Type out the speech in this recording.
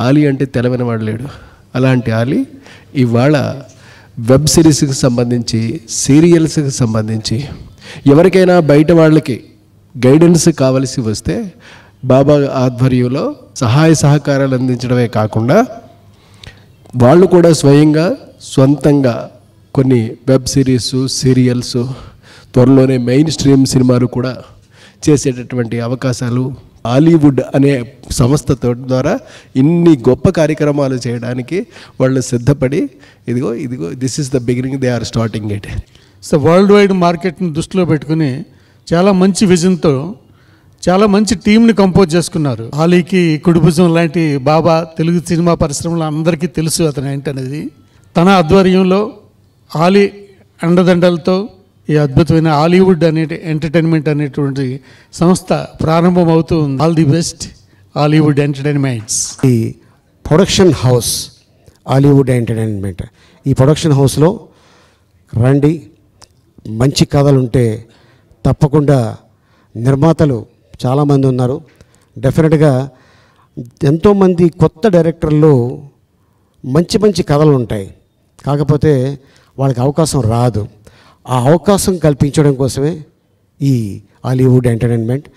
ఆలీ అంటే తెలవని వాడు లేడు అలాంటి ఆలీ ఇవాళ వెబ్ సిరీస్కి సంబంధించి సీరియల్స్కి సంబంధించి ఎవరికైనా బయట వాళ్ళకి గైడెన్స్ కావలసి వస్తే బాబా ఆధ్వర్యంలో సహాయ సహకారాలు అందించడమే కాకుండా వాళ్ళు కూడా స్వయంగా సొంతంగా కొన్ని వెబ్ సిరీస్ సీరియల్స్ త్వరలోనే మెయిన్ స్ట్రీమ్ సినిమాలు కూడా చేసేటటువంటి అవకాశాలు హాలీవుడ్ అనే సంస్థతో ద్వారా ఇన్ని గొప్ప కార్యక్రమాలు చేయడానికి వాళ్ళు సిద్ధపడి ఇదిగో ఇదిగో this is the beginning they are starting it so world wide మార్కెట్ని దృష్టిలో పెట్టుకుని చాలా మంచి విజన్తో చాలా మంచి టీంని కంపోజ్ చేసుకున్నారు ఆలీకి కుడిభుజం లాంటి బాబా తెలుగు సినిమా పరిశ్రమలో అందరికీ తెలుసు అతను ఏంటనేది తన ఆధ్వర్యంలో ఆలీ అండదండలతో ఈ అద్భుతమైన హాలీవుడ్ అనే ఎంటర్టైన్మెంట్ అనేటువంటి సంస్థ ప్రారంభం అవుతుంది all the best Hollywood entertainments ఈ ప్రొడక్షన్ హౌస్ హాలీవుడ్ ఎంటర్టైన్మెంట్ ఈ ప్రొడక్షన్ హౌస్లో రండి మంచి కథలు ఉంటే తప్పకుండా నిర్మాతలు చాలామంది ఉన్నారు డెఫినెట్గా ఎంతోమంది కొత్త డైరెక్టర్లు మంచి మంచి కథలు ఉంటాయి కాకపోతే వాళ్ళకి అవకాశం రాదు ఆ అవకాశం కల్పించడం కోసమే ఈ హాలీవుడ్ ఎంటర్టైన్మెంట్